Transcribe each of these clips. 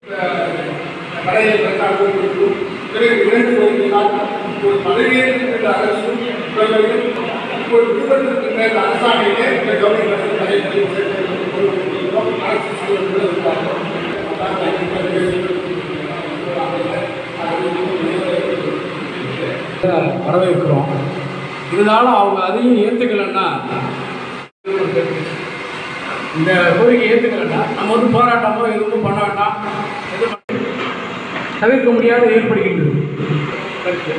கடையை கட்டாக பிறகு இரண்டு வருகிறார் இப்போது பதவியேற்கின்ற அரசு இவர்களுக்கு இப்போது விடுபட்டிருக்கின்ற இந்த அரசாணையிலே இந்த கவர்மெண்ட் கடை அரசு செய்வது இருக்கிறார்கள் வரவேற்கிறோம் இருந்தாலும் அவங்க அதையும் ஏற்றுக்கலைன்னா இந்த கோரிக்கை ஏற்றுக்கலைன்னா நம்ம வந்து போராட்டமோ எதுவும் பண்ண வேண்டாம் எதுவும் பண்ண- தவிர்க்க முடியாத ஏற்படுகின்றது கருத்து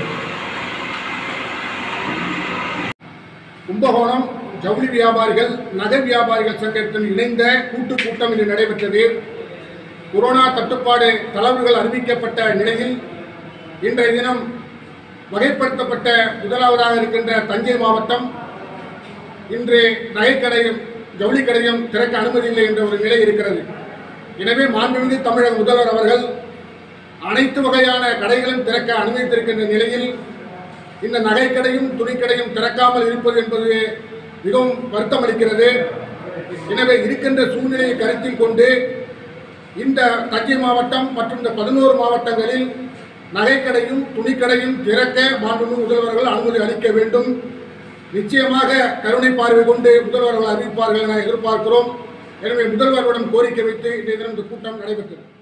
கும்பகோணம் ஜவுளி வியாபாரிகள் நகை வியாபாரிகள் சங்கத்தில் இணைந்த கூட்டு கூட்டம் இன்று நடைபெற்றது கொரோனா தட்டுப்பாடு தளர்வுகள் அறிவிக்கப்பட்ட நிலையில் இன்றைய தினம் வகைப்படுத்தப்பட்ட முதலாவதாக இருக்கின்ற தஞ்சை மாவட்டம் இன்று நகைக்கடையும் ஜவுளிக்கடையும் திறக்க அனுமதி இல்லை என்ற ஒரு நிலை இருக்கிறது எனவே மாண்புமிகு தமிழக முதல்வர் அவர்கள் அனைத்து வகையான கடைகளும் திறக்க அனுமதித்திருக்கின்ற நிலையில் இந்த நகைக்கடையும் துணிக்கடையும் திறக்காமல் இருப்பது என்பது மிகவும் வருத்தம் அளிக்கிறது எனவே இருக்கின்ற சூழ்நிலையை கருத்தில் கொண்டு இந்த தஞ்சை மாவட்டம் மற்றும் இந்த பதினோரு மாவட்டங்களில் நகைக்கடையும் துணிக்கடையும் திறக்க மாண்புமிகு முதல்வர்கள் அனுமதி அளிக்க வேண்டும் நிச்சயமாக கருணை பார்வை கொண்டு முதல்வர்கள் அறிவிப்பார்கள் என எதிர்பார்க்கிறோம் எனவே முதல்வர்களிடம் கோரிக்கை வைத்து இன்றைய தினம் இந்த கூட்டம் நடைபெற்றது